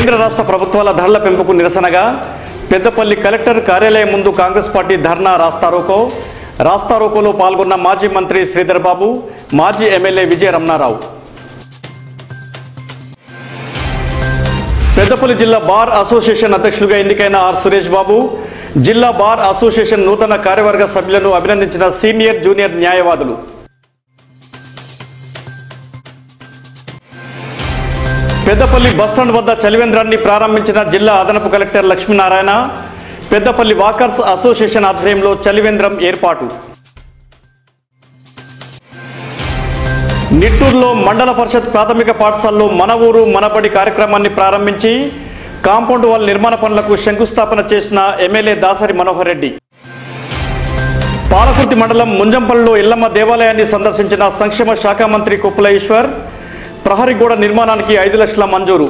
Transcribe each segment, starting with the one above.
కేంద్ర రాష్ట్ర ప్రభుత్వాల ధరల పెంపుకు నిరసనగా పెద్దపల్లి కలెక్టర్ కార్యాలయం ముందు కాంగ్రెస్ పార్టీ ధర్నా రాస్తారోకో రాస్తారోకోలో పాల్గొన్న మాజీ మంత్రి శ్రీధర్ బాబు మాజీ ఎమ్మెల్యే విజయ రమణారావు పెద్దపల్లి జిల్లా బార్ అసోసియేషన్ అధ్యక్షులుగా ఎన్నికైన ఆర్ సురేష్ బాబు జిల్లా బార్ అసోసియేషన్ నూతన కార్యవర్గ సభ్యులను అభినందించిన సీనియర్ జూనియర్ న్యాయవాదులు పెద్దపల్లి బస్టాండ్ వద్ద చలివేంద్రాన్ని ప్రారంభించిన జిల్లా అదనపు collector Lakshminarayana Peddapalli walkers association ఆధ్వర్యంలో చలివేంద్రం ఏర్పాటు నిట్టూరులో మండల పరిషత్ ప్రాథమిక పాఠశాలలో మన ఊరు మనబడి కార్యక్రమాన్ని ప్రారంభించి కాంపౌండ్ వాల్ నిర్మాణ పనులకు శంకుస్థాపన చేసిన ఎమ్మెల్యే దాసరి మనోహర్ రెడ్డి పాలకుర్తి మండలం ముంజంపల్లిలో ఇల్లమ్మ దేవాలయాన్ని సందర్శించిన సంక్షేమ శాఖ మంత్రి కుప్పల ఈశ్వర్ ప్రహరీ గోడ నిర్మాణానికి ఐదు లక్షల మంజూరు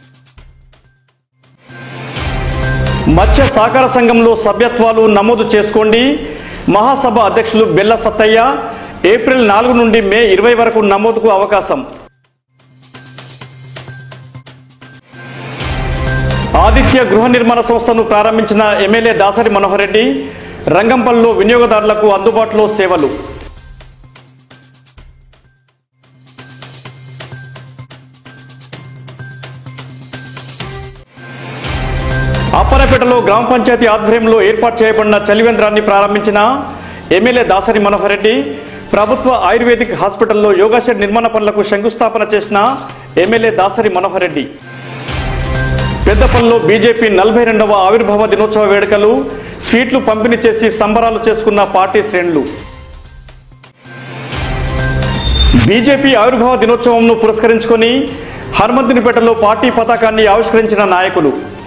మత్స్య సహకార సంఘంలో సభ్యత్వాలు నమోదు చేసుకోండి మహాసభ అధ్యక్షులు బెల్ల సత్తయ్య ఏప్రిల్ నాలుగు నుండి మే ఇరవై వరకు నమోదుకు అవకాశం ఆదిత్య గృహ నిర్మాణ సంస్థను ప్రారంభించిన ఎమ్మెల్యే దాసరి మనోహర్ రెడ్డి రంగంపల్లిలో వినియోగదారులకు అందుబాటులో సేవలు అప్పరపేటలో గ్రామ పంచాయతీ ఆధ్వర్యంలో ఏర్పాటు చేయబడిన చలివేంద్రాన్ని ప్రారంభించిన ఎమ్మెల్యే దాసరి మనోహర్ రెడ్డి ప్రభుత్వ ఆయుర్వేదిక్ హాస్పిటల్లో యోగా షెడ్ నిర్మాణ పనులకు శంకుస్థాపన చేసిన ఎమ్మెల్యే దాసరి మనోహర్ రెడ్డి పెద్దపల్లిలో బీజేపీ నలభై రెండవ ఆవిర్భావ దినోత్సవ వేడుకలు స్వీట్లు పంపిణీ చేసి సంబరాలు చేసుకున్న పార్టీ శ్రేణులు బీజేపీ ఆవిర్భావ దినోత్సవంను పురస్కరించుకొని హనుమంతునిపేటలో పార్టీ పతాకాన్ని ఆవిష్కరించిన నాయకులు